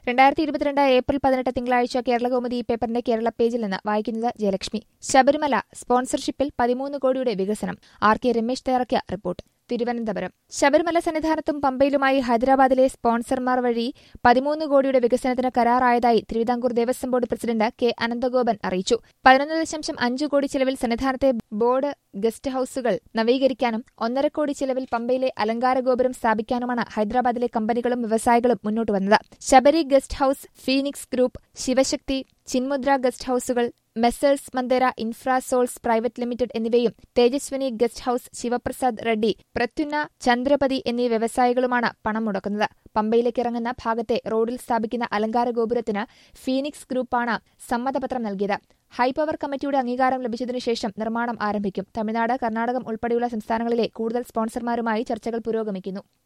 രണ്ടായിരത്തി ഇരുപത്തിരണ്ട് ഏപ്രിൽ പതിനെട്ട് തിങ്കളാഴ്ച കേരളകൗമുദി ഈ പേപ്പറിന്റെ കേരള പേജിൽ നിന്ന് വായിക്കുന്നത് ജയലക്ഷ്മി ശബരിമല സ്പോൺസർഷിപ്പിൽ പതിമൂന്ന് കോടിയുടെ വികസനം ആർ കെ രമേശ് തയ്യാറാക്കിയ റിപ്പോർട്ട് തിരുവനന്തപുരം ശബരിമല സന്നിധാനത്തും പമ്പയിലുമായി ഹൈദരാബാദിലെ സ്പോൺസർമാർ വഴി പതിമൂന്ന് കോടിയുടെ വികസനത്തിന് കരാറായതായി Thiruvithamkoor Devaswom board president K Ananthagopan അറിയിച്ചു പതിനൊന്ന് ദശാംശം അഞ്ച് കോടി ചെലവിൽ സന്നിധാനത്തെ ബോർഡ് ഗസ്റ്റ് ഹൌസുകൾ നവീകരിക്കാനും ഒന്നര കോടി ചെലവിൽ പമ്പയിലെ അലങ്കാര ഗോപുരം സ്ഥാപിക്കാനുമാണ് ഹൈദരാബാദിലെ കമ്പനികളും വ്യവസായികളും മുന്നോട്ട് വന്നത് Sabari guest house Phoenix group Shivashakti Chinmudra guest ഹൌസുകൾ Messrs Mandera Infrasols private limited എന്നിവയും തേജസ്വിനി ഗസ്റ്റ് ഹൌസ് ശിവപ്രസാദ് റെഡ്ഡി പ്രത്യുന്ന ചന്ദ്രപതി എന്നീ വ്യവസായികളുമാണ് പണം മുടക്കുന്നത് പമ്പയിലേക്ക് ഇറങ്ങുന്ന ഭാഗത്തെ റോഡിൽ സ്ഥാപിക്കുന്ന അലങ്കാര ഗോപുരത്തിന് ഫീനിക്സ് ഗ്രൂപ്പാണ് സമ്മതപത്രം നൽകിയത് ഹൈപവർ കമ്മിറ്റിയുടെ അംഗീകാരം ലഭിച്ചതിനു ശേഷം നിർമ്മാണം ആരംഭിക്കും തമിഴ്നാട് കർണാടകം ഉൾപ്പെടെയുള്ള സംസ്ഥാനങ്ങളിലെ കൂടുതൽ സ്പോൺസർമാരുമായി ചർച്ചകൾ പുരോഗമിക്കുന്നു